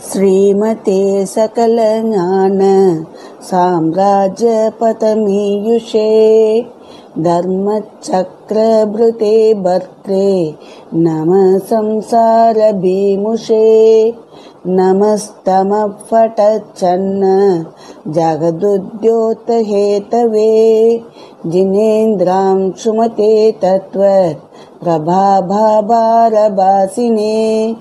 श्रीमते सकलज्ञान साम्राज्यपतमीयुषे धर्मचक्रभृते भर्त्रे नमः संसारभीमुषे नमस्तमःफटच्छन्न जगदुद्योतहेतवे जिनेन्द्रां सुमते तत्त्वत् प्रभाभारभासिने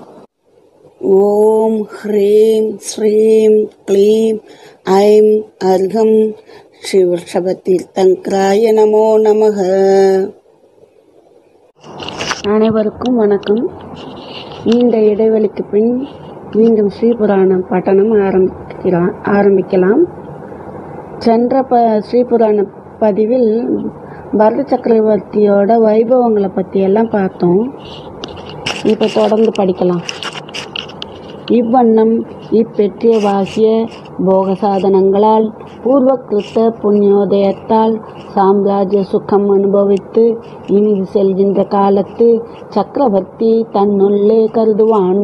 ॐ ह्रीं श्रीं क्लीं ऐं अर्घं ஸ்ரீவர்ஷபத்தீர்த்தங்கராய நமோ நமக அனைவருக்கும் வணக்கம் நீண்ட இடைவெளிக்கு பின் மீண்டும் ஸ்ரீபுராணம் பட்டணம் ஆரம்பிக்கலாம் ஆரம்பிக்கலாம் சென்ற ப ஸ்ரீபுராண பதிவில் பரத சக்கரவர்த்தியோட வைபவங்களை பற்றி எல்லாம் பார்த்தோம் இப்போ தொடர்ந்து படிக்கலாம் இவ்வண்ணம் இப்பெற்றியவாகிய போக சாதனங்களால் பூர்வகிருத்த புண்ணியோதயத்தால் சாம்ராஜ்ய சுகம் அனுபவித்து இனி செல்கின்ற காலத்து சக்கரவர்த்தி தன்னுள்ளே கருதுவான்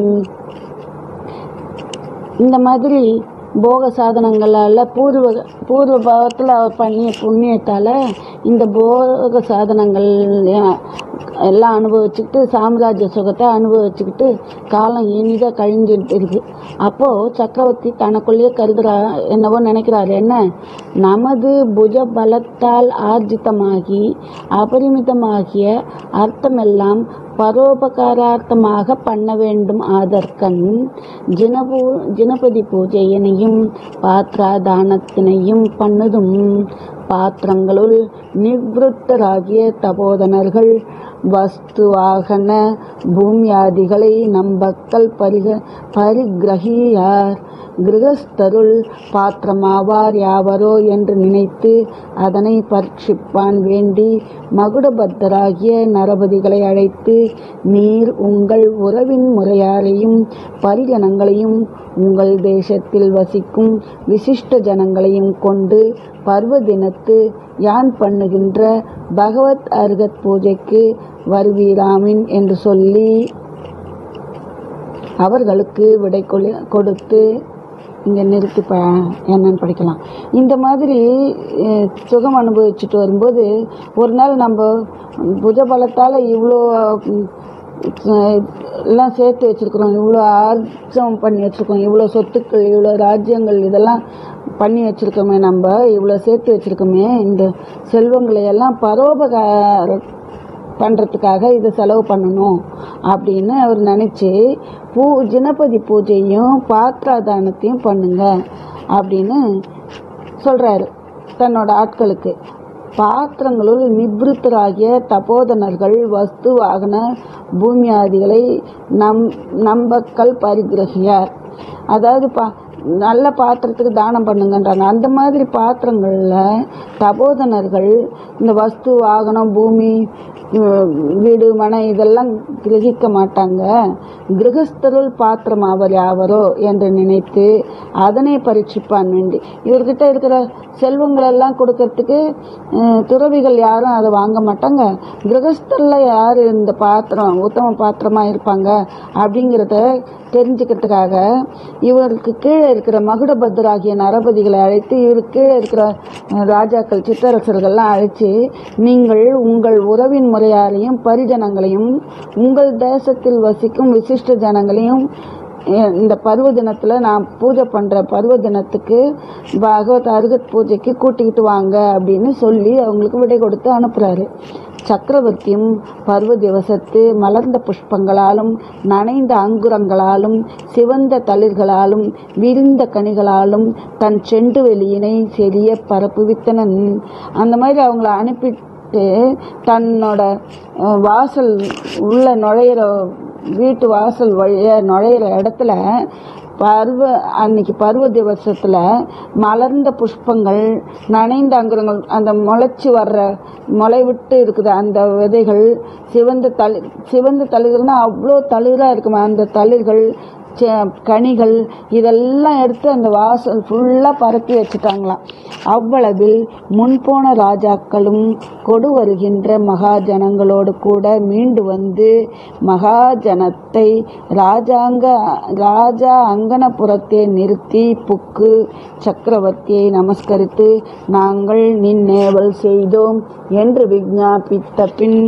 இந்த மாதிரி போக சாதனங்களால் பூர்வ பூர்வ பாவத்தில் அவர் பண்ணிய புண்ணியத்தால் இந்த போக சாதனங்கள் எல்லாம் அனுபவிச்சுக்கிட்டு சாம்ராஜ்ய சுகத்தை அனுபவிச்சுக்கிட்டு காலம் இனிதாக கழிஞ்சுட்டு இருக்கு அப்போது சக்கரவர்த்தி தனக்குள்ளேயே கருதுறா என்னவோ நினைக்கிறாரு என்ன நமது புஜ பலத்தால் ஆர்ஜிதமாகி அபரிமிதமாகிய அர்த்தமெல்லாம் பரோபகாரார்த்தமாக பண்ண வேண்டும் ஆதர்கண் ஜினபூ ஜினபதி பூஜையினையும் பாத்திராதானத்தினையும் பண்ணதும் பாத்திரங்களுள் நிவృத்தராகிய தபோதனர்கள் வஸ்து வாகன பூமியாதிகளை நம்பக்கல் பரிக பரிகிரகியார் கிரகஸ்தருள் பாத்திரமாவார் யாவரோ என்று நினைத்து அதனை பரீட்சிப்பான் வேண்டி மகுடபத்தராகிய நரபதிகளை அழைத்து நீர் உங்கள் உறவின் முறையாரையும் பரிஜனங்களையும் உங்கள் தேசத்தில் வசிக்கும் விசிஷ்ட ஜனங்களையும் கொண்டு பர்வ தினத்து யான் பண்ணுகின்ற பகவத் அர்கத் பூஜைக்கு வருவீராமின் என்று சொல்லி அவர்களுக்கு விடை கொடுத்து இங்கே நிறுத்தி ப என்னன்னு படிக்கலாம் இந்த மாதிரி சுகம் அனுபவிச்சுட்டு வரும்போது ஒரு நாள் நம்ம புஜபலத்தால் இவ்வளோ எல்லாம் சேர்த்து வச்சுருக்குறோம் இவ்வளோ ஆர்ஜம் பண்ணி வச்சுருக்கோம் இவ்வளோ சொத்துக்கள் இவ்வளோ ராஜ்யங்கள் இதெல்லாம் பண்ணி வச்சுருக்கோமே நம்ம இவ்வளோ சேர்த்து வச்சுருக்கோமே இந்த செல்வங்களை எல்லாம் பரோபகார பண்ணுறதுக்காக இதை செலவு பண்ணணும் அப்படின்னு அவர் நினச்சி பூ ஜனபதி பூஜையும் பாத்திராதானத்தையும் பண்ணுங்க அப்படின்னு சொல்கிறாரு தன்னோட ஆட்களுக்கு பாத்திரங்களுள் நிபிருத்தராகிய தபோதனர்கள் வஸ்து வாகன பூமியாதிகளை நம் நம்பக்கல் பரிகிரகியார் அதாவது பா நல்ல பாத்திரத்துக்கு தானம் பண்ணுங்கன்றாங்க அந்த மாதிரி பாத்திரங்களில் தபோதனர்கள் இந்த வஸ்து வாகனம் பூமி வீடு மனை இதெல்லாம் கிரகிக்க மாட்டாங்க கிரகஸ்தருள் பாத்திரம் அவர் யாவரோ என்று நினைத்து அதனை பரீட்சிப்பான் வேண்டி இவர்கிட்ட இருக்கிற செல்வங்களெல்லாம் கொடுக்கறதுக்கு துறவிகள் யாரும் அதை வாங்க மாட்டாங்க கிரகஸ்தரில் யார் இந்த பாத்திரம் உத்தம பாத்திரமாக இருப்பாங்க அப்படிங்கிறத தெரிஞ்சுக்கிறதுக்காக இவருக்கு கீழே இருக்கிற மகுடபத்தராகிய நரபதிகளை அழைத்து இவருக்கு கீழே இருக்கிற ராஜாக்கள் சித்தரசர்கள்லாம் அழைச்சி நீங்கள் உங்கள் உறவின் முறையாரையும் பரிஜனங்களையும் உங்கள் தேசத்தில் வசிக்கும் விசிஷ்ட ஜனங்களையும் இந்த பருவ தினத்தில் நான் பூஜை பண்ணுற பருவ தினத்துக்கு பகவத் அருகத் பூஜைக்கு கூட்டிக்கிட்டு வாங்க அப்படின்னு சொல்லி அவங்களுக்கு விடை கொடுத்து அனுப்புகிறாரு சக்கரவர்த்தியும் பருவ திவசத்து மலர்ந்த புஷ்பங்களாலும் நனைந்த அங்குரங்களாலும் சிவந்த தளிர்களாலும் விரிந்த கனிகளாலும் தன் செண்டு வெளியினை செறிய பரப்புவித்தனன் அந்த மாதிரி அவங்கள அனுப்பிட்டு தன்னோட வாசல் உள்ள நுழையிற வீட்டு வாசல் வழிய நுழையிற இடத்துல பருவ அன்னைக்கு பருவ திவசத்தில் மலர்ந்த புஷ்பங்கள் நனைந்த அங்குரங்கள் அந்த முளைச்சி வர்ற முளை விட்டு இருக்குது அந்த விதைகள் சிவந்த தளி சிவந்த தளிர்கள்னால் அவ்வளோ தளிராக இருக்குமா அந்த தளிர்கள் செ- கனிகள் இதெல்லாம் எடுத்து அந்த வாசல் ஃபுல்லாக பரப்பி வச்சுட்டாங்களாம் அவ்வளவில் முன்போன ராஜாக்களும் கொடு வருகின்ற மகாஜனங்களோடு கூட மீண்டு வந்து மகாஜனத்தை ராஜாங்க ராஜா அங்கனபுரத்தை நிறுத்தி புக்கு சக்கரவர்த்தியை நமஸ்கரித்து நாங்கள் நின்னேவல் செய்தோம் என்று விஞ்ஞாபித்த பின்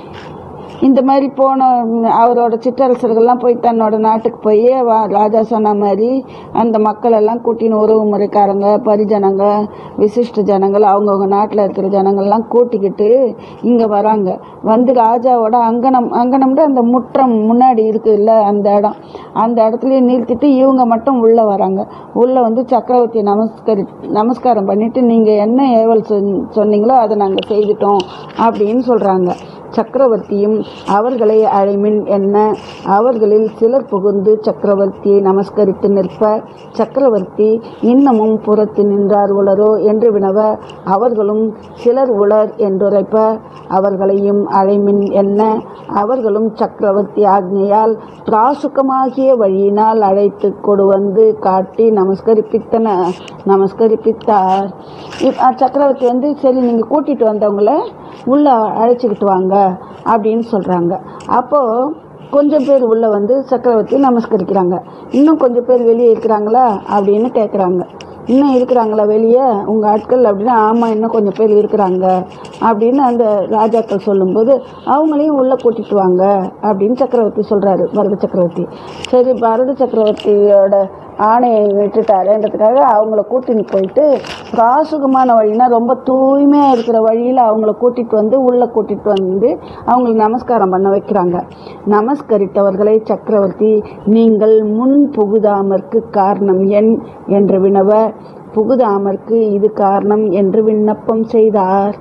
இந்த மாதிரி போன ம், அவரோட சிற்றரசர்கள்லாம் போய் தன்னோட நாட்டுக்கு போய் வா- ராஜா சொன்ன மாதிரி அந்த மக்கள் எல்லாம் கூட்டின்னு உறவு முறைக்காரங்க பரிஜனங்க விசிஷ்ட ஜனங்கள் அவங்கவுங்க நாட்டில் இருக்கிற ஜனங்கள்லாம் கூட்டிக்கிட்டு இங்கே வராங்க வந்து ராஜாவோட அங்கனம் அங்கனம்ன்ற அந்த முற்றம் முன்னாடி இருக்குல்ல அந்த இடம் அந்த இடத்துலயே நிறுத்திட்டு இவங்க மட்டும் உள்ளே வராங்க உள்ளே வந்து சக்கரவர்த்தி நமஸ்கரி நமஸ்காரம் பண்ணிட்டு நீங்கள் என்ன ஏவல் சொன்- சொன்னீங்களோ அதை நாங்கள் செய்துட்டோம் அப்படின்னு சொல்கிறாங்க சக்கரவர்த்தியும் அவர்களை அழைமின் என்ன அவர்களில் சிலர் புகுந்து சக்கரவர்த்தியை நமஸ்கரித்து நிற்ப சக்கரவர்த்தி இன்னமும் புறத்து நின்றார் உளரோ என்று வினவ அவர்களும் சிலர் உளர் என்றுரைப்ப அவர்களையும் அழைமின் என்ன அவர்களும் சக்கரவர்த்தி ஆக்ஞையால் பிராசுக்கமாகிய வழியினால் அழைத்து கொடு வந்து காட்டி நமஸ்கரிப்பித்தன நமஸ்கரிப்பித்தார் இப்- அஹ் சக்கரவர்த்தி வந்து சரி நீங்கள் கூட்டிட்டு வந்தவங்கள உள்ள அழைச்சிக்கிட்டு வாங்க அப்படின்னு சொல்றாங்க அப்போ கொஞ்சம் பேர் உள்ள வந்து சக்கரவர்த்தி நமஸ்கரிக்கிறாங்க இன்னும் கொஞ்சம் பேர் வெளியே இருக்கிறாங்களா அப்படின்னு கேட்குறாங்க இன்னும் இருக்கிறாங்களா வெளியே உங்கள் ஆட்கள் அப்படின்னா ஆமாம் இன்னும் கொஞ்சம் பேர் இருக்கிறாங்க அப்படின்னு அந்த ராஜாக்கள் சொல்லும்போது அவங்களையும் உள்ளே கூட்டிட்டு வாங்க அப்படின்னு சக்கரவர்த்தி சொல்கிறாரு பரத சக்கரவர்த்தி சரி பரத சக்கரவர்த்தியோட ஆணையை விட்டுட்டாருன்றதுக்காக அவங்கள கூட்டின்னு போயிட்டு பிராசுகமான வழினா ரொம்ப தூய்மையாக இருக்கிற வழியில் அவங்கள கூட்டிட்டு வந்து உள்ளே கூட்டிட்டு வந்து அவங்களுக்கு நமஸ்காரம் பண்ண வைக்கிறாங்க நமஸ்கரித்தவர்களை சக்கரவர்த்தி நீங்கள் முன் புகுதாமற்கு காரணம் என் என்று வினவ புகுதாமற்கு இது காரணம் என்று விண்ணப்பம் செய்தார்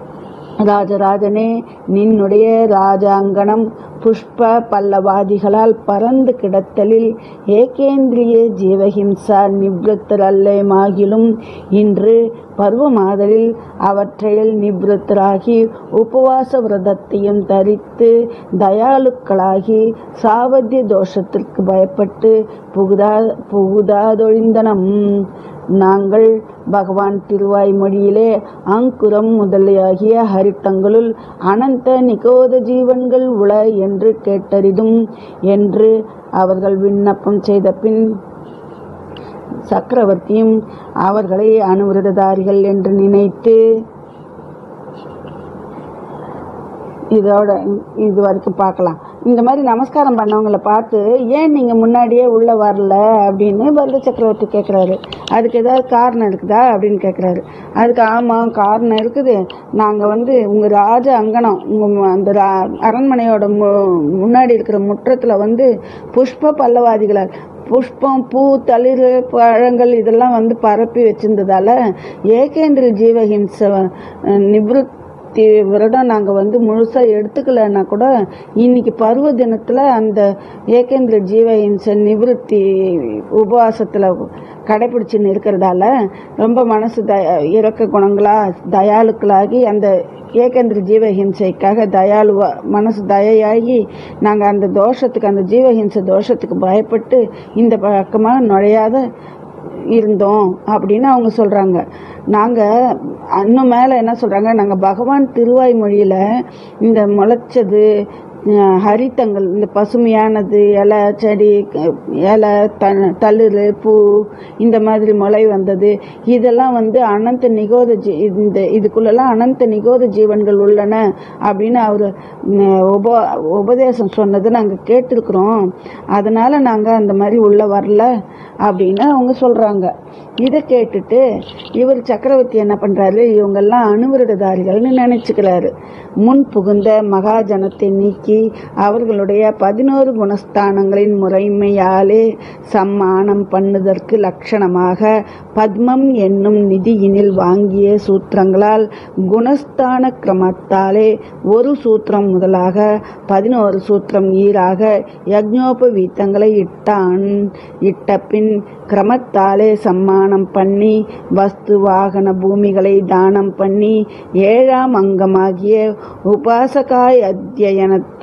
ராஜராஜனே நின்னுடைய ராஜாங்கணம் புஷ்ப பல்லவாதிகளால் பறந்து கிடத்தலில் ஏகேந்திரிய ஜீவஹிம்சா நிவ்ருத்தரல்லேமாகிலும் இன்று பருவமாதலில் அவற்றையில் நிவ்ருத்தராகி உபவாச விரதத்தையும் தரித்து தயாளுக்களாகி சாவத்திய தோஷத்திற்கு பயப்பட்டு புகுதா புகுதாதொழிந்தனம் நாங்கள் பகவான் திருவாய்மொழியிலே அங்குரம் முதலியாகிய ஹரித்தங்களுள் அனந்த நிகோத ஜீவன்கள் உள என்று கேட்டறிதும் என்று அவர்கள் விண்ணப்பம் செய்த பின் சக்கரவர்த்தியும் அவர்களை அனுவிரததாரிகள் என்று நினைத்து இதோட இது வரைக்கும் பார்க்கலாம் இந்த மாதிரி நமஸ்காரம் பண்ணவங்கள பார்த்து ஏன் நீங்கள் முன்னாடியே உள்ளே வரல அப்படின்னு பரத சக்கரவர்த்தி கேட்குறாரு அதுக்கு ஏதாவது காரணம் இருக்குதா அப்படின்னு கேட்குறாரு அதுக்கு ஆமாம் காரணம் இருக்குது நாங்கள் வந்து உங்கள் ராஜ அங்கனம் உங்கள் அந்த ரா- அரண்மனையோட மு முன்னாடி இருக்கிற முற்றத்தில் வந்து புஷ்ப பல்லவாதிகளால் புஷ்பம் பூ தளிர் பழங்கள் இதெல்லாம் வந்து பரப்பி வச்சிருந்ததால ஏகேந்திர ஜீவஹிம்ச அஹ், நிவிருத்தி விரதம் நாங்கள் வந்து முழுசாக எடுத்துக்கலைன்னா கூட இன்னைக்கு பருவ தினத்தில் அந்த ஏகேந்திர ஜீவஹிம்ச நிவிருத்தி உபவாசத்தில் கடைபிடிச்சுன்னு இருக்கிறதால ரொம்ப மனசு த இறக்க குணங்களா தயாளுக்களாகி அந்த ஏகேந்திர ஜீவஹிம்சைக்காக தயாளுவா மனசு தயையாகி நாங்கள் அந்த தோஷத்துக்கு அந்த ஜீவஹிம்சை தோஷத்துக்கு பயப்பட்டு இந்த பக்கமாக நுழையாத இருந்தோம் அப்படின்னு அவங்க சொல்கிறாங்க நாங்கள் இன்னும் மேலே என்ன சொல்கிறாங்க நாங்கள் பகவான் திருவாய்மொழியில் இந்த முளைச்சது அஹ், ஹரித்தங்கள் இந்த பசுமையானது இலை செடி க- இலை த தளிர் பூ இந்த மாதிரி முளை வந்தது இதெல்லாம் வந்து அனந்த நிகோத ஜீ இந்த இதுக்குள்ளெல்லாம் அனந்த நிகோத ஜீவன்கள் உள்ளன அப்படின்னு அவர் உப உபதேசம் சொன்னதை நாங்கள் கேட்டிருக்கிறோம் அதனால நாங்கள் அந்த மாதிரி உள்ளே வரல அப்படின்னு அவங்க சொல்கிறாங்க இதை கேட்டுட்டு இவர் சக்கரவர்த்தி என்ன பண்ணுறாரு இவங்கெல்லாம் அணுவிரததாரிகள்னு நினச்சிக்கிறாரு முன் புகுந்த மகாஜனத்தை நீக்கி அவர்களுடைய பதினோரு குணஸ்தானங்களின் முறைமையாலே சம்மானம் பண்ணுதற்கு லட்சணமாக பத்மம் என்னும் நிதியினில் வாங்கிய சூத்திரங்களால் குணஸ்தான கிரமத்தாலே ஒரு சூத்திரம் முதலாக பதினோரு சூத்திரம் ஈராக யக்ஞோபவீத்தங்களை இட்டான் இட்ட பின் கிரமத்தாலே சம்மானம் பண்ணி வஸ்து வாகன பூமிகளை தானம் பண்ணி ஏழாம் அங்கமாகிய உபாசகாய் அத்தியனத்துள்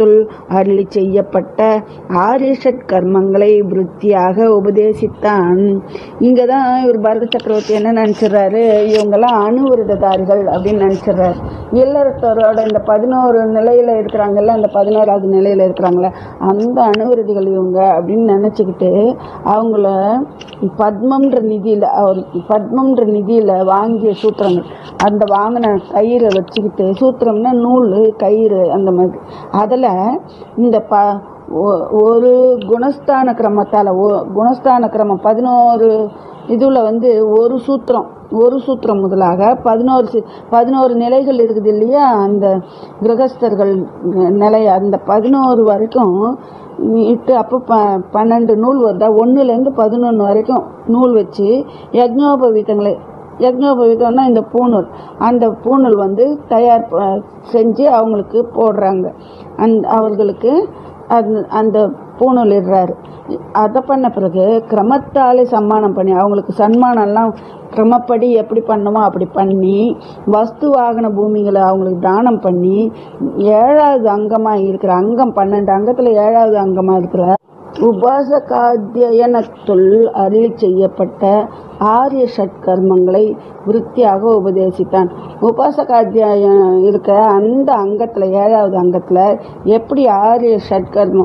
எண்ணத்துள் அருளி செய்யப்பட்ட ஆரியஷட் கர்மங்களை விருத்தியாக உபதேசித்தான் இங்கே தான் இவர் பரத சக்கரவர்த்தி என்ன நினச்சிடுறாரு இவங்கெல்லாம் அணுவிரததாரிகள் அப்படின்னு நினச்சிடுறாரு இல்லறத்தரோட இந்த பதினோரு நிலையில் இருக்கிறாங்கல்ல அந்த பதினோராவது நிலையில் இருக்கிறாங்களே அந்த அணுவிரதிகள் இவங்க அப்படின்னு நினச்சிக்கிட்டு அவங்கள பத்மன்ற நிதியில் அவர் பத்மன்ற நிதியில் வாங்கிய சூத்திரங்கள் அந்த வாங்கின கயிறை வச்சுக்கிட்டு சூத்திரம்னா நூல் கயிறு அந்த மாதிரி அதில் இந்த ப ஒ- ஒரு குணஸ்தான கிரமத்தால் குணஸ்தான கிரமம் பதினோரு இதில் வந்து ஒரு சூத்திரம் ஒரு சூத்திரம் முதலாக பதினோரு சி- பதினோரு நிலைகள் இருக்குது இல்லையா அந்த கிரகஸ்தர்கள் நிலை அந்த பதினோரு வரைக்கும் இட்டு அப்போ ப பன்னெண்டு நூல் வருதா ஒன்றுலேருந்து பதினொன்று வரைக்கும் நூல் வச்சு யக்ஞோபவீதங்களை யக்ஞோபவீதம்னா இந்த பூணூல் அந்த பூணூல் வந்து தயார் ப- செஞ்சு அவங்களுக்கு போடுறாங்க அந் அவர்களுக்கு அந்த அந்த பூணூல் இடுறாரு அதை பண்ண பிறகு கிரமத்தாலே சம்மானம் பண்ணி அவங்களுக்கு சன்மானம்லாம் கிரமப்படி எப்படி பண்ணுமோ அப்படி பண்ணி வஸ்து வாகன பூமிகளை அவங்களுக்கு தானம் பண்ணி ஏழாவது அங்கமாக இருக்கிற அங்கம் பன்னெண்டு அங்கத்தில் ஏழாவது அங்கமாக இருக்கிற உபாசகாத்தியனத்துள் அருளி செய்யப்பட்ட ஆரிய ஷட்கர்மங்களை விருத்தியாக உபதேசித்தான் உபாசகாத்தியாயம் இருக்க அந்த அங்கத்தில் ஏழாவது அங்கத்தில் எப்படி ஆரிய ஷட்கர்மம்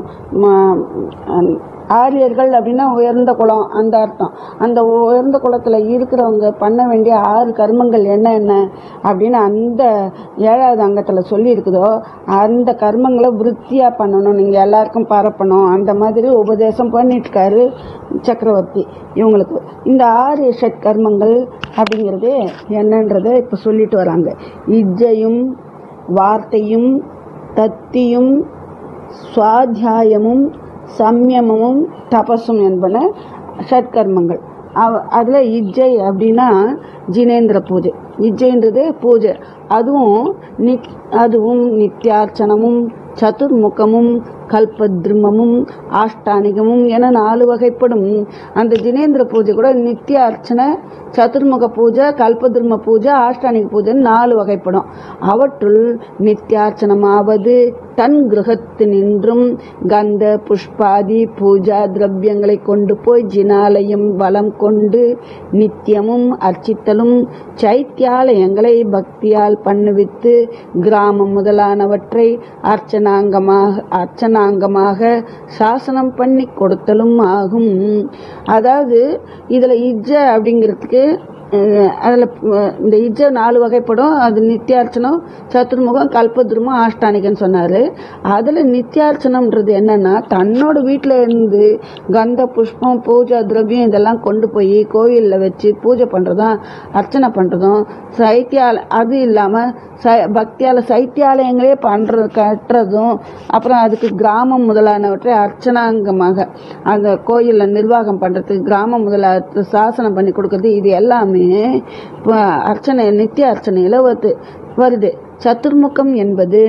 ம- ஆரியர்கள் அப்படின்னா உயர்ந்த குலம் அந்த அர்த்தம் அந்த உயர்ந்த குலத்தில் இருக்கிறவங்க பண்ண வேண்டிய ஆறு கர்மங்கள் என்ன என்ன அப்படின்னு அந்த ஏழாவது அங்கத்தில் சொல்லி இருக்குதோ அந்த கர்மங்களை விருத்தியாக பண்ணணும் நீங்கள் எல்லாருக்கும் பரப்பணும் அந்த மாதிரி உபதேசம் பண்ணிட்டுருக்காரு சக்கரவர்த்தி இவங்களுக்கு இந்த ஆறு ஷட் கர்மங்கள் அப்படிங்கிறது என்னன்றதை இப்போ சொல்லிட்டு வராங்க இஜ்ஜையும் வார்த்தையும் தத்தியும் சுவாத்தியாயமும் சம்யமமும் தபஸும் என்பன ஷட்கர்மங்கள் அவ அதில் இஜ்ஜை அப்படின்னா ஜினேந்திர பூஜை இஜ்ஜைன்றது பூஜை அதுவும் நித் அதுவும் நித்தியார்ச்சனமும் சதுர்முகமும் கல்பத்ருமமும் ஆஷ்டானிகமும் என நாலு வகைப்படும் அந்த ஜினேந்திர பூஜை கூட நித்திய அர்ச்சனை சதுர்முக பூஜை கல்பத்ரும பூஜை ஆஷ்டானிக பூஜைன்னு நாலு வகைப்படும் அவற்றுள் நித்தியார்ச்சனமாவது தன் கிரகத்து நின்றும் கந்த புஷ்பாதி பூஜா திரவியங்களை கொண்டு போய் ஜினாலயம் வலம் கொண்டு நித்தியமும் அர்ச்சித்தலும் சைத்தியாலயங்களை பக்தியால் பண்ணுவித்து கிராமம் முதலானவற்றை அர்ச்சனாங்கமாக அர்ச்சனாங்கமாக சாசனம் பண்ணி கொடுத்தலும் ஆகும் அதாவது இதில் இஜ்ஜ அப்படிங்கிறதுக்கு அதில் இந்த இஜ்ஜ நாலு வகைப்படும் அது நித்தியார்ச்சனம் சத்துர்முகம் கல்பத்ருமம் ஆஷ்டானிகன்னு சொன்னார் அதில் நித்தியார்ச்சனம்ன்றது என்னன்னா தன்னோட வீட்டில் இருந்து கந்த புஷ்பம் பூஜா திரவியம் இதெல்லாம் கொண்டு போய் கோயிலில் வச்சு பூஜை பண்ணுறதும் அர்ச்சனை பண்ணுறதும் சைத்தியால அது இல்லாமல் ச பக்தியால் சைத்தியாலயங்களே பண்ணுற கட்டுறதும் அப்புறம் அதுக்கு கிராமம் முதலானவற்றை அர்ச்சனாங்கமாக அந்த கோயிலில் நிர்வாகம் பண்ணுறதுக்கு கிராமம் முதலாக சாசனம் பண்ணி கொடுக்கறது இது எல்லாமே இப்போ அர்ச்சனை நித்திய அர்ச்சனையில் வருது வருது சதுர்முகம் என்பது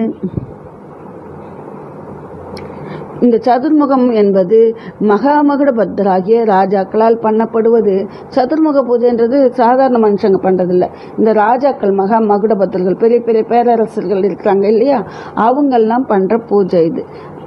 இந்த சதுர்முகம் என்பது மகாமகுட பக்தராகிய ராஜாக்களால் பண்ணப்படுவது சதுர்முக பூஜைன்றது சாதாரண மனுஷங்க பண்றதில்ல இந்த ராஜாக்கள் மகா மகுட பக்தர்கள் பெரிய பெரிய பேரரசர்கள் இருக்கிறாங்க இல்லையா அவங்கெல்லாம் பண்ற பூஜை இது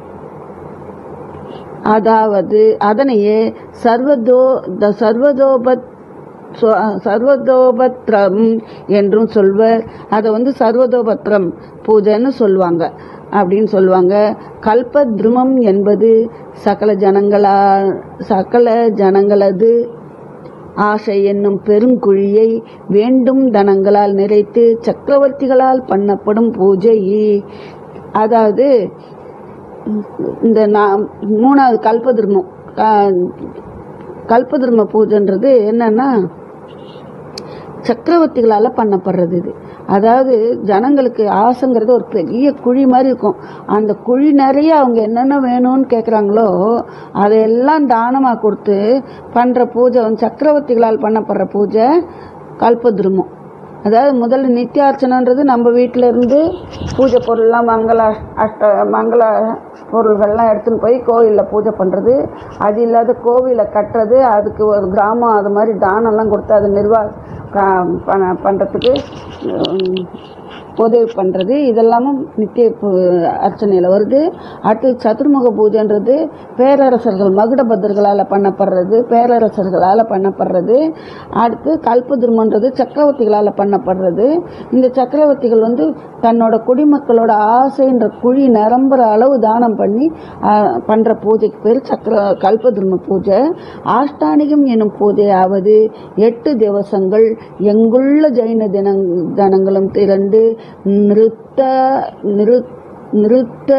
அதாவது அதனையே சர்வதோ த சர்வதோபத் சொ- சர்வதோபத்ரம் என்றும் சொல்வர் அதை வந்து சர்வதோபத்ரம் பூஜைன்னு சொல்லுவாங்க அப்படின்னு சொல்லுவாங்க கல்பத்ருமம் என்பது சகல ஜனங்களா சகல ஜனங்களது ஆசை என்னும் பெருங்குழியை வேண்டும் தனங்களால் நிறைத்து சக்கரவர்த்திகளால் பண்ணப்படும் பூஜை அதாவது இந்த நா- மூணாவது கல்பதிர்மம் க- கல்பதிர்ம பூஜைன்றது என்னன்னா சக்கரவர்த்திகளால் பண்ணப்படுறது இது அதாவது ஜனங்களுக்கு ஆசைங்கிறது ஒரு பெரிய குழி மாதிரி இருக்கும் அந்த குழி நிறைய அவங்க என்னென்ன வேணும்னு கேட்குறாங்களோ அதையெல்லாம் தானமாக கொடுத்து பண்ணுற பூஜை வந்து சக்கரவர்த்திகளால் பண்ணப்படுற பூஜை கல்பத்ருமம் அதாவது முதல்ல நித்தியார்ச்சனைன்றது நம்ம வீட்டில் இருந்து பூஜை பொருள்லாம் மங்கள அஷ்ட மங்கள பொருள்கள்லாம் எடுத்துன்னு போய் கோயிலில் பூஜை பண்ணுறது அது இல்லாத கோவிலை கட்டுறது அதுக்கு ஒரு கிராமம் அது மாதிரி தானம்லாம் கொடுத்து அது நிர்வாக பண்ணுறதுக்கு உதவி பண்ணுறது இதெல்லாமும் நித்திய பூ- அர்ச்சனையில் வருது அடுத்து சதுர்முக பூஜைன்றது பேரரசர்கள் மகுடபத்தர்களால் பண்ணப்படுறது பேரரசர்களால் பண்ணப்படுறது அடுத்து கல்பதுர்மன்றது சக்கரவர்த்திகளால் பண்ணப்படுறது இந்த சக்கரவர்த்திகள் வந்து தன்னோட குடிமக்களோட ஆசைன்ற குழி நிரம்புற அளவு தானம் பண்ணி ஆஹ், பண்ற பூஜைக்கு பேர் சக்கர கல்பதுர்ம பூஜை ஆஷ்டானிகம் எனும் பூஜையாவது எட்டு திவசங்கள் எங்குள்ள ஜெயின தினங் ஜனங்களும் திரண்டு நிறுத்த நிறு நிறுத்த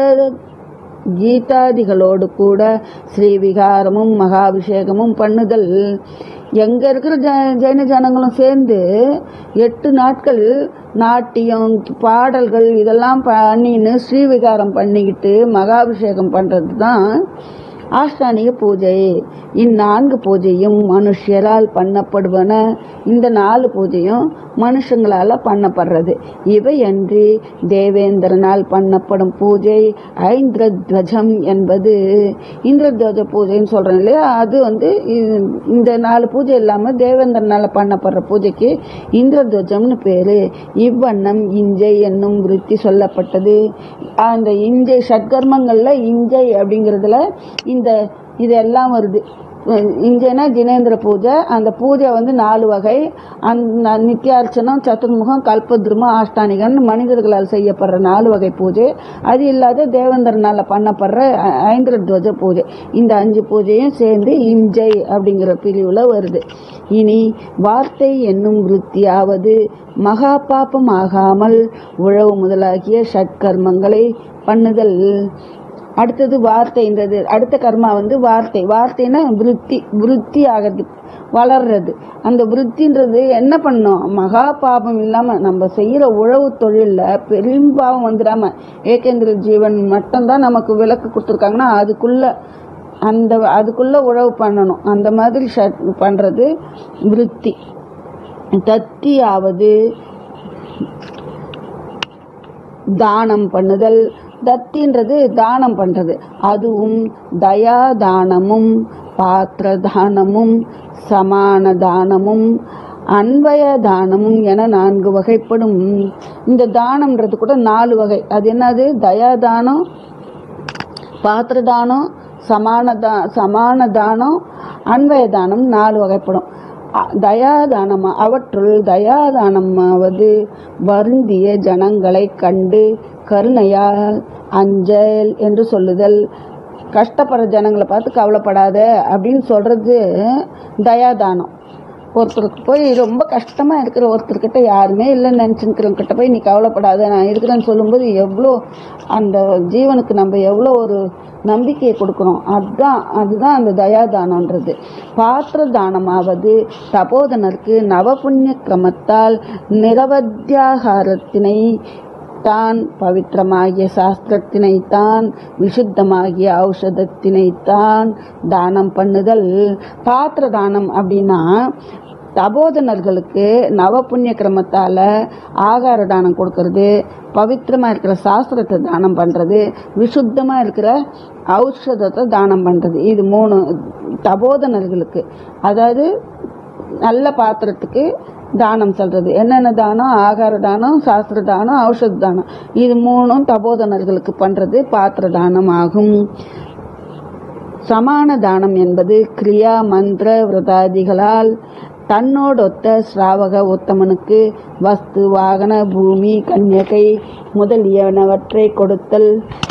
கீதாதிகளோடு கூட ஸ்ரீவிகாரமும் மகாபிஷேகமும் பண்ணுதல் எங்க இருக்கிற ஜ ஜெயின ஜனங்களும் சேர்ந்து எட்டு நாட்கள் நாட்டியம் பாடல்கள் இதெல்லாம் பண்ணின்னு ஸ்ரீவிகாரம் பண்ணிக்கிட்டு மகாபிஷேகம் பண்றது தான் ஆஷ்டானிக பூஜை இந்நான்கு பூஜையும் மனுஷரால் பண்ணப்படுவன இந்த நாலு பூஜையும் மனுஷங்களால பண்ணப்படுறது இவையன்றி தேவேந்திரனால் பண்ணப்படும் பூஜை ஐந்திரத்வஜம் என்பது இந்திரத்வஜ பூஜைன்னு சொல்றோம் இல்லையா அது வந்து இ- இந்த நாலு பூஜை இல்லாம தேவேந்திரனால பண்ணப்படுற பூஜைக்கு இந்திரத்வஜம்னு பேரு இவ்வண்ணம் இஞ்சை என்னும் விருத்தி சொல்லப்பட்டது அந்த இஞ்சை ஷட்கர்மங்கள்ல இஞ்சை அப்படிங்கிறதுல இந்த இதெல்லாம் வருது இஞ்சைனா ஜினேந்திர பூஜை அந்த பூஜை வந்து நாலு வகை அந்த நித்தியார்ச்சனம் சதுர்முகம் கல்பத்ருமம் ஆஷ்டானிகன் மனிதர்களால் செய்யப்படுற நாலு வகை பூஜை அது இல்லாத தேவேந்திரனால பண்ணப்படுற ஐ- ஐந்திரத்வஜ பூஜை இந்த அஞ்சு பூஜையும் சேர்ந்து இஞ்சை அப்படிங்கிற பிரிவுல வருது இனி வார்த்தை என்னும் விருத்தியாவது மகா பாபம் ஆகாமல் உழவு முதலாகிய ஷட்கர்மங்களை பண்ணுதல் அடுத்தது வார்த்தைன்றது அடுத்த கர்மா வந்து வார்த்தை வார்த்தைன்னா விருத்தி விருத்தி ஆகிறது வளர்றது அந்த விருத்தின்றது என்ன பண்ணும் மகா பாபம் இல்லாம நம்ம செய்யற உழவு தொழில்ல பெரும் பாவம் வந்துடாம ஏகேந்திர ஜீவன் மட்டும்தான் நமக்கு விலக்கு கொடுத்துருக்காங்கன்னா அதுக்குள்ள அந்த அதுக்குள்ள உழவு பண்ணணும் அந்த மாதிரி ஷட் பண்றது விருத்தி தத்தியாவது தானம் பண்ணுதல் தத்தின்றது தானம் பண்றது அதுவும் தயா தானமும் பாத்திர தானமும் சமான தானமும் அன்வய தானமும் என நான்கு வகைப்படும் இந்த தானம்ன்றது கூட நாலு வகை அது என்னது தயா தானம் பாத்திர தானம் சமான தா சமான தானம் அன்வய தானம் நாலு வகைப்படும் அ- தயாதானம் அவற்றுள் தயாதானமாவது வருந்திய ஜனங்களை கண்டு கருணையால் அஞ்சல் என்று சொல்லுதல் கஷ்டப்படுற ஜனங்களை பார்த்து கவலைப்படாத அப்படின்னு சொல்றது தயாதானம் ஒருத்தருக்கு போய் ரொம்ப கஷ்டமா இருக்கிற ஒருத்தர்கிட்ட யாருமே இல்லைன்னு நினச்சிருக்கிறவங்க கிட்ட போய் நீ கவலைப்படாத நான் இருக்கிறேன்னு சொல்லும்போது எவ்வளோ அந்த ஜீவனுக்கு நம்ம எவ்வளோ ஒரு நம்பிக்கையை கொடுக்குறோம் அதுதான் அதுதான் அந்த தயாதானன்றது பாத்திர தானமாவது தபோதனருக்கு நவபுண்ணிய கிரமத்தால் நிரவத்தியாகாரத்தினை தான் பவித்திரமாகிய சாஸ்திரத்தினை தான் விசுத்தமாகிய ஔஷதத்தினை தான் தானம் பண்ணுதல் பாத்திர தானம் அப்படின்னா தபோதனர்களுக்கு நவ புண்ணிய கிரமத்தால ஆகார தானம் கொடுக்கறது பவித்திரமா இருக்கிற சாஸ்திரத்தை தானம் பண்றது விசுத்தமா இருக்கிற ஔஷதத்தை தானம் பண்றது இது மூணு தபோதனர்களுக்கு அதாவது நல்ல பாத்திரத்துக்கு தானம் சொல்றது என்னென்ன தானம் ஆகார தானம் சாஸ்திர தானம் ஔஷத தானம் இது மூணும் தபோதனர்களுக்கு பண்றது பாத்திர தானம் ஆகும் சமான தானம் என்பது கிரியா மந்திர விரதாதிகளால் தன்னோடொத்த ஸ்ராவக உத்தமனுக்கு வஸ்து வாகன பூமி கன்யகை முதலியனவற்றை கொடுத்தல்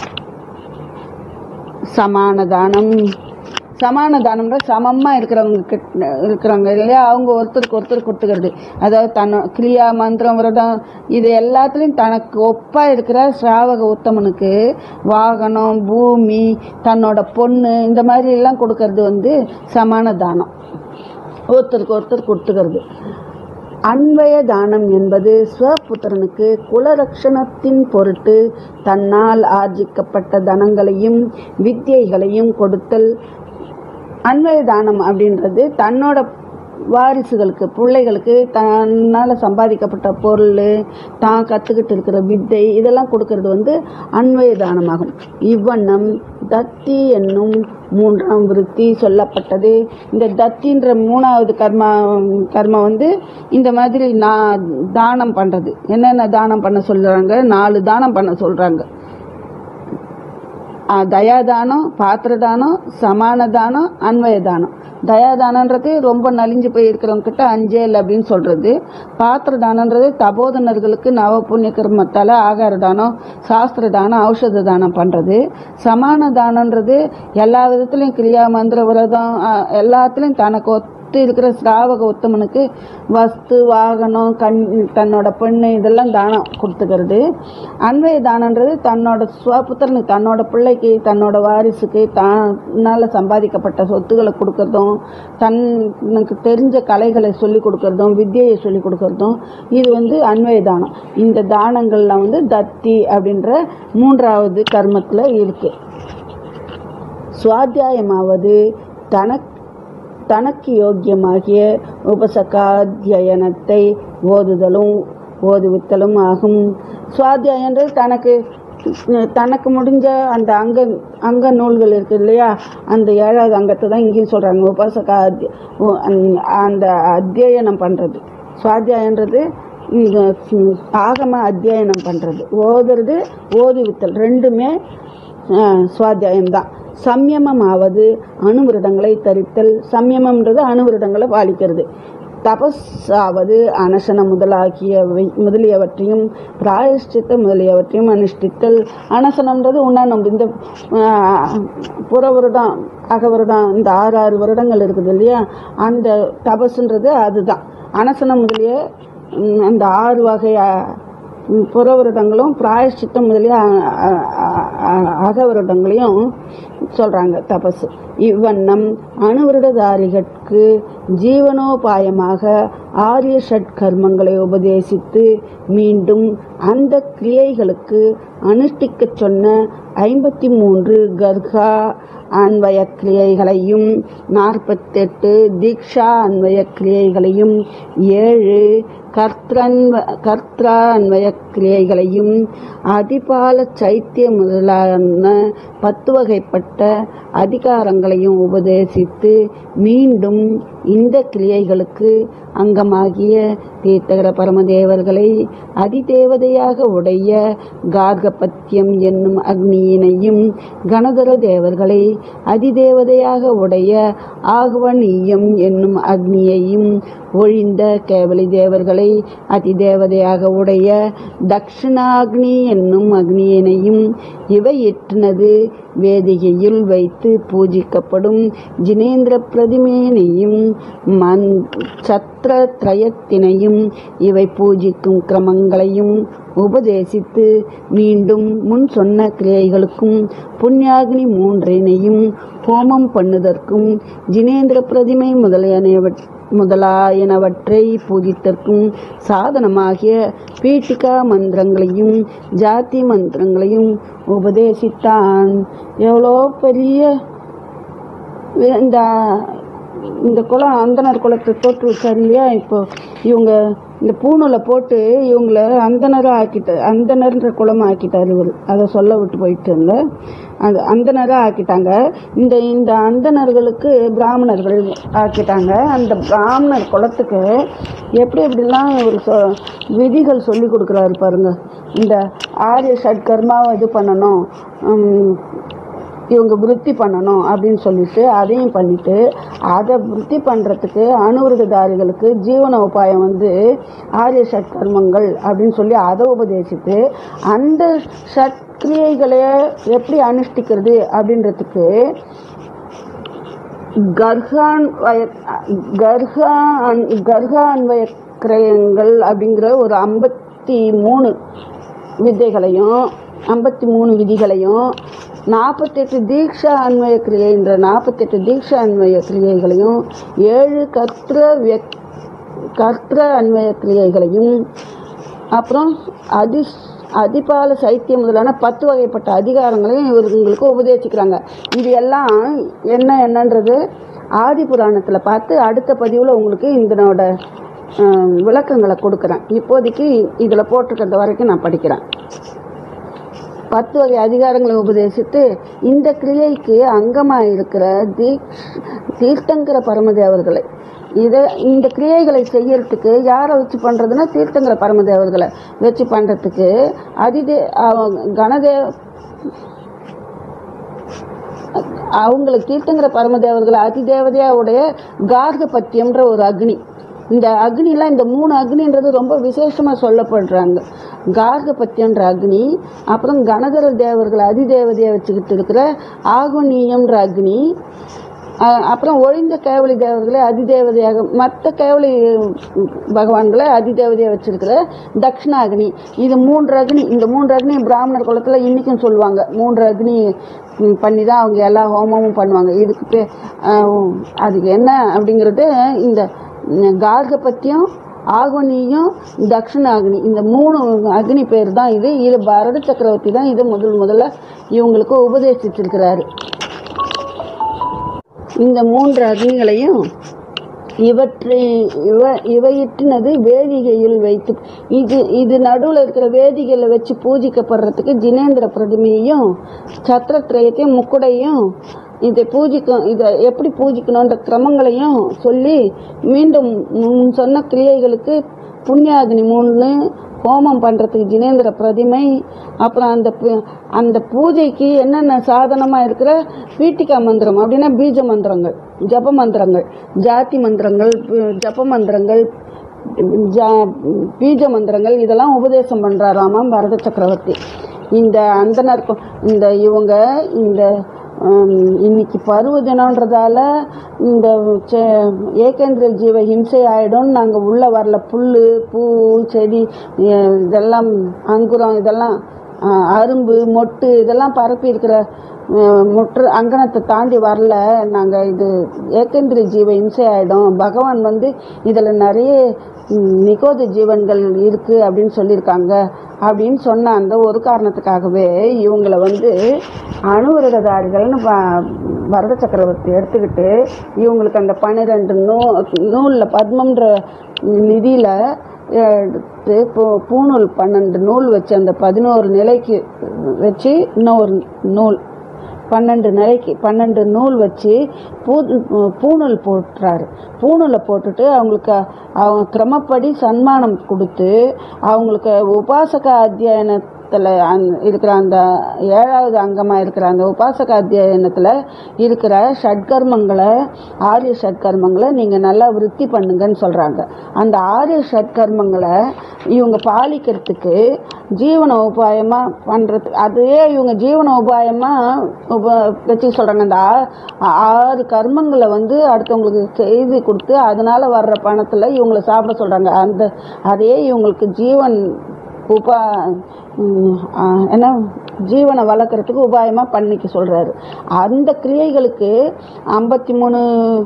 சமான தானம் சமான தானம்ன்ற சமமா இருக்கிறவங்க கிட்ட இருக்கிறவங்க இல்லையா அவங்க ஒருத்தருக்கு ஒருத்தர் கொடுத்துக்கிறது அதாவது தன்ன கிரியா மந்திரம் விரதம் இது எல்லாத்துலேயும் தனக்கு ஒப்பா இருக்கிற ஸ்ராவக உத்தமனுக்கு வாகனம் பூமி தன்னோட பொண்ணு இந்த மாதிரி எல்லாம் கொடுக்கறது வந்து சமான தானம் ஒருத்தருக்கு ஒருத்தர் கொடுத்துக்கிறது அன்வய தானம் என்பது ஸ்வபுத்திரனுக்கு குலரக்ஷணத்தின் பொருட்டு தன்னால் ஆர்ஜிக்கப்பட்ட தனங்களையும் வித்தியைகளையும் கொடுத்தல் அன்வய தானம் அப்படின்றது தன்னோட வாரிசுகளுக்கு பிள்ளைகளுக்கு தன்னால் சம்பாதிக்கப்பட்ட பொருள் தான் கற்றுக்கிட்டு இருக்கிற வித்தை இதெல்லாம் கொடுக்கறது வந்து அன்வய தானமாகும் இவ்வண்ணம் தத்தி என்னும் மூன்றாம் விருத்தி சொல்லப்பட்டது இந்த தத்தின்ற மூணாவது கர்மா கர்மா வந்து இந்த மாதிரி நான் தானம் பண்றது என்னென்ன தானம் பண்ண சொல்றாங்க நாலு தானம் பண்ண சொல்றாங்க ஆ, தயாதானம் பாத்திரதானம் சமான தானம் அன்வய தானம் தயாதானன்றது ரொம்ப நலிஞ்சு போய் இருக்கிறவங்க கிட்ட அஞ்சேல் அப்படின்னு சொல்றது பாத்திர தானன்றது தபோதனர்களுக்கு நவ புண்ணிய கர்மத்தால ஆகார தானம் சாஸ்திர தானம் ஔஷத தானம் பண்றது சமான தானன்றது எல்லா விதத்திலையும் கிரியா மந்திர விரதம் ஆ, எல்லாத்துலயும் தனக்கு ஒத்து இருக்கிற ஸ்ராவக உத்தமனுக்கு வஸ்து வாகனம் கண் தன்னோட பெண்ணு இதெல்லாம் தானம் கொடுத்துக்கிறது அன்வய தானன்றது தன்னோட சுவபுத்திரனுக்கு தன்னோட பிள்ளைக்கு தன்னோட வாரிசுக்கு தன்னால் சம்பாதிக்கப்பட்ட சொத்துக்களை கொடுக்கறதும் தனக்கு தெரிஞ்ச கலைகளை சொல்லி கொடுக்கறதும் வித்தியை சொல்லி கொடுக்கறதும் இது வந்து அன்வய தானம் இந்த தானங்கள்லாம் வந்து தத்தி அப்படின்ற மூன்றாவது கர்மத்தில் இருக்கு சுவாத்தியாயமாவது தனக்கு தனக்கு யோக்கியமாகிய உபசகாத்தியனத்தை ஓதுதலும் ஓதுவித்தலும் ஆகும் சுவாத்தியாயன்றது தனக்கு தனக்கு முடிஞ்ச அந்த அங்க அங்க நூல்கள் இருக்கு இல்லையா அந்த ஏழாவது அங்கத்தை தான் இங்கேயும் சொல்றாங்க உபசகா அத்தி- உ- அந்த- அந்த அத்தியனம் பண்றது சுவாத்தியாயன்றது இந்த ஆகம அத்தியனம் பண்றது ஓதுறது ஓதுவித்தல் ரெண்டுமே சுவாத்தியாயம் தான் சம்யமமாவது அணுவிருடங்களை தரித்தல் சம்யமம்ன்றது அணுவிருடங்களை பாலிக்கிறது தபஸாவது அனசன முதலாகியவை முதலியவற்றையும் பிராயஷ்சித்த முதலியவற்றையும் அனுஷ்டித்தல் அனசனம்ன்றது உண்ணானம் இந்த ஆஹ், புற வருடம் அக வருடம் இந்த ஆறு ஆறு வருடங்கள் இருக்குது இல்லையா அந்த தபசுன்றது அதுதான் அனசனம் முதலிய ம், அந்த ஆறு வகை அஹ், ம், புற வருடங்களும் பிராயஷ்சித்தம் முதலிய அ- அ- அ- அ- அக வருடங்களையும் சொல்றாங்க தபசு இவ்வண்ணம் அணுவிருடதாரிகட்கு ஜீவனோபாயமாக ஆரிய ஷட் கர்மங்களை உபதேசித்து மீண்டும் அந்த கிரியைகளுக்கு அனுஷ்டிக்கச் சொன்ன ஐம்பத்தி மூன்று கர்கா அன்வய கிரியைகளையும் நாற்பத்தெட்டு தீக்ஷா அன்வய கிரியைகளையும் ஏழு கர்த்தன்வ கர்த்தா அன்வய கிரியைகளையும் அதிபால சைத்திய முதலான பத்து வகைப்பட்ட அதிகாரங்களையும் உபதேசித்து மீண்டும் இந்த கிரியைகளுக்கு அங்கமாகிய தீர்த்தகர பரமதேவர்களை அதிதேவதையாக உடைய கார்கபத்தியம் என்னும் அக்னியினையும் கணதர தேவர்களை அதிதேவதையாக உடைய ஆகவனீயம் என்னும் அக்னியையும் ஒழிந்த கேவலி தேவர்களை அதிதேவதையாக உடைய தக்ஷிணாக்னி என்னும் அக்னியினையும் இவை எட்டினது வேதிகையில் வைத்து பூஜிக்கப்படும் ஜினேந்திர பிரதிமேனையும் மந் சத்திர திரயத்தினையும் இவை பூஜிக்கும் கிரமங்களையும் உபதேசித்து மீண்டும் முன் சொன்ன கிரியைகளுக்கும் புண்ணியாகினி மூன்றினையும் ஹோமம் பண்ணுதற்கும் ஜினேந்திர பிரதிமை முதலியனவற் முதலாயனவற்றை பூஜித்தற்கும் சாதனமாகிய பீட்டிகா மந்திரங்களையும் ஜாதி மந்திரங்களையும் உபதேசித்தான் எவ்வளோ பெரிய இந்த இந்த குலம் அந்தனர் குலத்தை தோற்று வச்சார் இல்லையா இப்போ இவங்க இந்த பூணூலை போட்டு இவங்கள அந்தனராக ஆக்கிட்டார் அந்தனர்ன்ற குலம் ஆக்கிட்டார் இவர் அதை சொல்ல விட்டு போயிட்டு இருந்தேன் அது அந்தனராக ஆக்கிட்டாங்க இந்த இந்த அந்தணர்களுக்கு பிராமணர்கள் ஆக்கிட்டாங்க அந்த பிராமணர் குலத்துக்கு எப்படி எப்படிலாம் ஒரு சொ விதிகள் சொல்லி கொடுக்குறாரு பாருங்க இந்த ஆரிய ஷட்கர்மாவை இது பண்ணணும் உம், இவங்க விருத்தி பண்ணணும் அப்படின்னு சொல்லிட்டு அதையும் பண்ணிட்டு அதை விருத்தி பண்ணுறதுக்கு அணுவிருததாரிகளுக்கு ஜீவன உபாயம் வந்து ஆரிய சட்கர்மங்கள் அப்படின்னு சொல்லி அதை உபதேசித்து அந்த சட்கிரியைகளை எப்படி அனுஷ்டிக்கிறது அப்படின்றதுக்கு கர்ஹான் வய கர்ஹான் கர்ஹான்வய கிரயங்கள் அப்படிங்கிற ஒரு ஐம்பத்தி மூணு வித்தைகளையும் ஐம்பத்தி மூணு விதிகளையும் நாற்பத்தெட்டு தீக்ஷா அன்வய கிரியைன்ற நாற்பத்தெட்டு தீக்ஷா அன்வய கிரியைகளையும் ஏழு கர்த்திர வியக் கர்த்திர அன்வய கிரியைகளையும் அப்புறம் அதி அதிபால சைத்தியம் முதலான பத்து வகைப்பட்ட அதிகாரங்களையும் இவர்களுக்கு உபதேசிக்கிறாங்க இது எல்லாம் என்ன என்னன்றது ஆதி புராணத்தில் பார்த்து அடுத்த பதிவில் உங்களுக்கு இதனோட அஹ், விளக்கங்களை கொடுக்குறேன் இப்போதைக்கு இதில் போட்டிருக்கிறது வரைக்கும் நான் படிக்கிறேன் பத்து வகை அதிகாரங்களை உபதேசித்து இந்த கிரியைக்கு அங்கமாக இருக்கிற தீக்ஷ் தீர்த்தங்கர பரமதேவர்களை இதை இந்த கிரியைகளை செய்யறதுக்கு யாரை வச்சு பண்ணுறதுன்னா தீர்த்தங்கர பரமதேவர்களை வச்சு பண்ணுறதுக்கு அதிதே அவ- கணதே அவங்களுக்கு தீர்த்தங்கிற பரமதேவர்கள் அதிதேவதையாவுடைய கார்கபத்தியம்ன்ற ஒரு அக்னி இந்த அக்னிலாம் இந்த மூணு அக்னின்றது ரொம்ப விசேஷமாக சொல்லப்படுறாங்க கார்கபத்தியன்ற அக்னி அப்புறம் கணதர தேவர்கள் அதிதேவதையை வச்சுக்கிட்டு இருக்கிற ஆகுனியம்ன்ற அக்னி அஹ் அப்புறம் ஒழிந்த கேவலி தேவர்களை அதிதேவதையாக மற்ற கேவலி பகவான்களை அதிதேவதையாக வச்சிருக்கிற தக்ஷணாகினி இது மூன்று அக்னி இந்த மூன்று அக்னி பிராமணர் குலத்தில் இன்றைக்கும் சொல்லுவாங்க மூன்று அக்னி ம், பண்ணி தான் அவங்க எல்லா ஹோமமும் பண்ணுவாங்க இதுக்கு பே அஹ், அதுக்கு என்ன அப்படிங்கிறது இந்த ம், கார்கபத்தியம் ஆகுனியும் தக்ஷணாகினி இந்த மூணு அக்னி பேர் தான் இது இது பரத சக்கரவர்த்தி தான் இதை முதல் முதல்ல இவங்களுக்கு உபதேசிச்சிருக்கிறாரு இந்த மூன்று அக்னிகளையும் இவற்றை இவ இவையிட்டினது வேதிகையில் வைத்து இது இது நடுவில் இருக்கிற வேதிகையில் வச்சு பூஜிக்கப்படுறதுக்கு ஜினேந்திர பிரதிமையையும் சத்திரத்திரயத்தையும் முக்குடையும் இதை பூஜிக்கும் இதை எப்படி பூஜிக்கணுன்ற கிரமங்களையும் சொல்லி மீண்டும் முன் சொன்ன கிரியைகளுக்கு புண்ணியாகினி மூணு ஹோமம் பண்ணுறதுக்கு ஜினேந்திர பிரதிமை அப்புறம் அந்த பு- அந்த பூஜைக்கு என்னென்ன சாதனமாக இருக்கிற பீட்டிகா மந்திரம் அப்படின்னா பீஜ மந்திரங்கள் ஜப மந்திரங்கள் ஜாதி மந்திரங்கள் பு- ஜப மந்திரங்கள் ஜா பீஜ மந்திரங்கள் இதெல்லாம் உபதேசம் பண்ணுறாராமாம் பரத சக்கரவர்த்தி இந்த அந்தனர் கொ- இந்த இவங்க இந்த ஹம், இன்னைக்கு பருவ தினம்ன்றதால இந்த செ- ஏகேந்திர ஜீவ ஹிம்சை ஆயிடும்னு நாங்கள் உள்ள வரல புல் பூ செடி அஹ், இதெல்லாம் அங்குரம் இதெல்லாம் அஹ், அரும்பு மொட்டு இதெல்லாம் பரப்பி இருக்கிற அஹ், முற்று அங்கனத்தை தாண்டி வரல நாங்கள் இது ஏகேந்திர ஜீவ இம்சை ஆகிடும் பகவான் வந்து இதில் நிறைய ம், நிகோத ஜீவன்கள் இருக்குது அப்படின்னு சொல்லியிருக்காங்க அப்படின்னு சொன்ன அந்த ஒரு காரணத்துக்காகவே இவங்களை வந்து அணுவிரததாரிகள்னு ப- பரத சக்கரவர்த்தி எடுத்துக்கிட்டு இவங்களுக்கு அந்த பன்னிரெண்டு நூ நூலில் பத்மன்ற நிதியில் எடுத்து பூ பூநூல் பன்னெண்டு நூல் வச்சு அந்த பதினோரு நிலைக்கு வச்சு இன்னொரு நூல் பன்னெண்டு நிலைக்கு பன்னெண்டு நூல் வச்சு பூ பூணூல் போட்டுறாரு பூணூலை போட்டுட்டு அவங்களுக்கு அவங்க கிரமப்படி சன்மானம் கொடுத்து அவங்களுக்கு உபாசக அத்தியாயனத்தில் இருக்கிற அந்த ஏழாவது அங்கமாக இருக்கிற அந்த உபாசக அத்தியாயனத்தில் இருக்கிற ஷட்கர்மங்களை ஆரிய ஷட்கர்மங்களை நீங்கள் நல்லா விருத்தி பண்ணுங்கன்னு சொல்கிறாங்க அந்த ஆரிய ஷட்கர்மங்களை இவங்க பாலிக்கிறதுக்கு ஜீவன உபாயமாக பண்ணுறது அதையே இவங்க ஜீவன உபாயமாக உப வச்சு சொல்கிறாங்க அந்த ஆ- ஆறு கர்மங்களை வந்து அடுத்தவங்களுக்கு செய்து கொடுத்து அதனால் வர்ற பணத்தில் இவங்களை சாப்பிட சொல்கிறாங்க அந்த அதையே இவங்களுக்கு ஜீவன் உபா ம், ஆ, என்ன ஜீவனை வளர்க்குறதுக்கு உபாயமாக பண்ணிக்க சொல்கிறாரு அந்த கிரியைகளுக்கு ஐம்பத்தி மூணு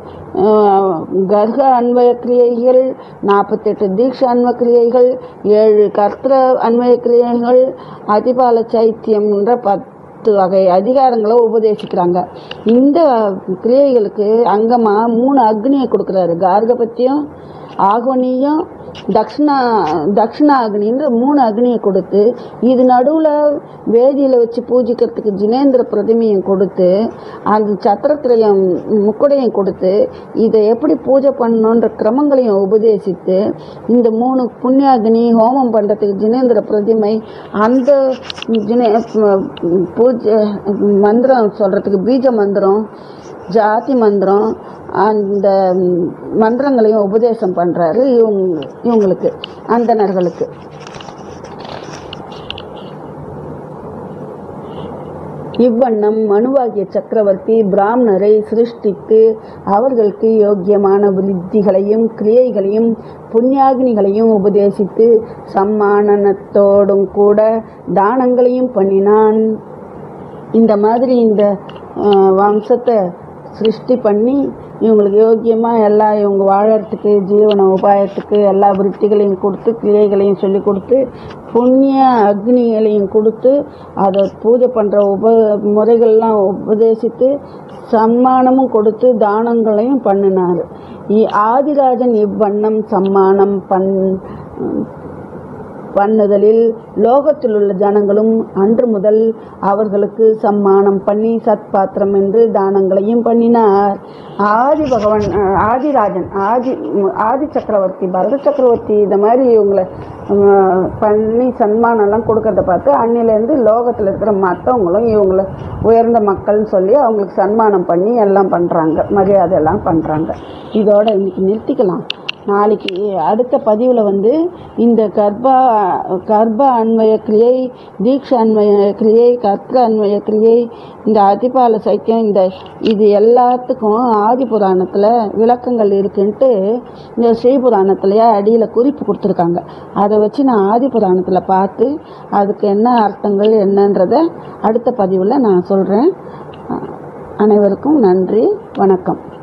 கர்க அன்வய கிரியைகள் நாற்பத்தெட்டு தீட்ச அன்வ கிரியைகள் ஏழு கர்த்திர அன்வய கிரியைகள் அதிபால சைத்தியம்ன்ற பத்து வகை அதிகாரங்களை உபதேசிக்கிறாங்க இந்த கிரியைகளுக்கு அங்கமாக மூணு அக்னியை கொடுக்குறாரு கார்கபத்தியம் ஆகுனியும் தக்ஷணா தக்ஷணா அக்னின்ற மூணு அக்னியை கொடுத்து இது நடுவில் வேதியில் வச்சு பூஜிக்கிறதுக்கு ஜினேந்திர பிரதிமையும் கொடுத்து அந்த சத்திரத்திரையும் முக்குடையும் கொடுத்து இதை எப்படி பூஜை பண்ணணுன்ற கிரமங்களையும் உபதேசித்து இந்த மூணு புண்ணியாகினி ஹோமம் பண்ணுறதுக்கு ஜினேந்திர பிரதிமை அந்த ஜினே பூஜை மந்திரம் சொல்கிறதுக்கு பீஜ மந்திரம் ஜாதி மந்திரம் அந்த மந்திரங்களையும் உபதேசம் பண்ணுறாரு இவங்க இவங்களுக்கு அந்தணர்களுக்கு இவ்வண்ணம் மனுவாகிய சக்கரவர்த்தி பிராமணரை சிருஷ்டித்து அவர்களுக்கு யோக்கியமான விருத்திகளையும் கிரியைகளையும் புண்ணியாகினிகளையும் உபதேசித்து சம்மானனத்தோடும் கூட தானங்களையும் பண்ணினான் இந்த மாதிரி இந்த அஹ், வம்சத்தை சிருஷ்டி பண்ணி இவங்களுக்கு யோக்கியமாக எல்லா இவங்க வாழறதுக்கு ஜீவன உபாயத்துக்கு எல்லா விருத்திகளையும் கொடுத்து கிரியைகளையும் சொல்லி கொடுத்து புண்ணிய அக்னிகளையும் கொடுத்து அதை பூஜை பண்ணுற உப முறைகள்லாம் உபதேசித்து சம்மானமும் கொடுத்து தானங்களையும் பண்ணினார் இ- ஆதிராஜன் இவ்வண்ணம் சம்மானம் பண் பண்ணுதலில் லோகத்தில் உள்ள ஜனங்களும் அன்று முதல் அவர்களுக்கு சம்மானம் பண்ணி சத்பாத்திரம் என்று தானங்களையும் பண்ணினார் ஆதி பகவான் அஹ், ஆதிராஜன் ஆதி உம், ஆதி சக்கரவர்த்தி பரத சக்கரவர்த்தி இந்த மாதிரி இவங்களை உம், பண்ணி சன்மானம்லாம் கொடுக்கறத பார்த்து அன்னிலேருந்து லோகத்தில் இருக்கிற மற்றவங்களும் இவங்களை உயர்ந்த மக்கள்னு சொல்லி அவங்களுக்கு சன்மானம் பண்ணி எல்லாம் பண்ணுறாங்க மரியாதை எல்லாம் பண்ணுறாங்க இதோட இன்னைக்கு நிறுத்திக்கலாம் நாளைக்கு அடுத்த பதிவில் வந்து இந்த கர்ப்ப கர்ப்ப அன்வய கிரியை தீட்ச அன்வய கிரியை கர்த்த அன்வய கிரியை இந்த அதிபால சைக்கியம் இந்த இது எல்லாத்துக்கும் ஆதி புராணத்தில் விளக்கங்கள் இருக்குன்ட்டு இந்த ஸ்ரீ புராணத்துலேயே அடியில் குறிப்பு கொடுத்துருக்காங்க அதை வச்சு நான் ஆதி புராணத்தில் பார்த்து அதுக்கு என்ன அர்த்தங்கள் என்னன்றதை அடுத்த பதிவில் நான் சொல்கிறேன் அனைவருக்கும் நன்றி வணக்கம்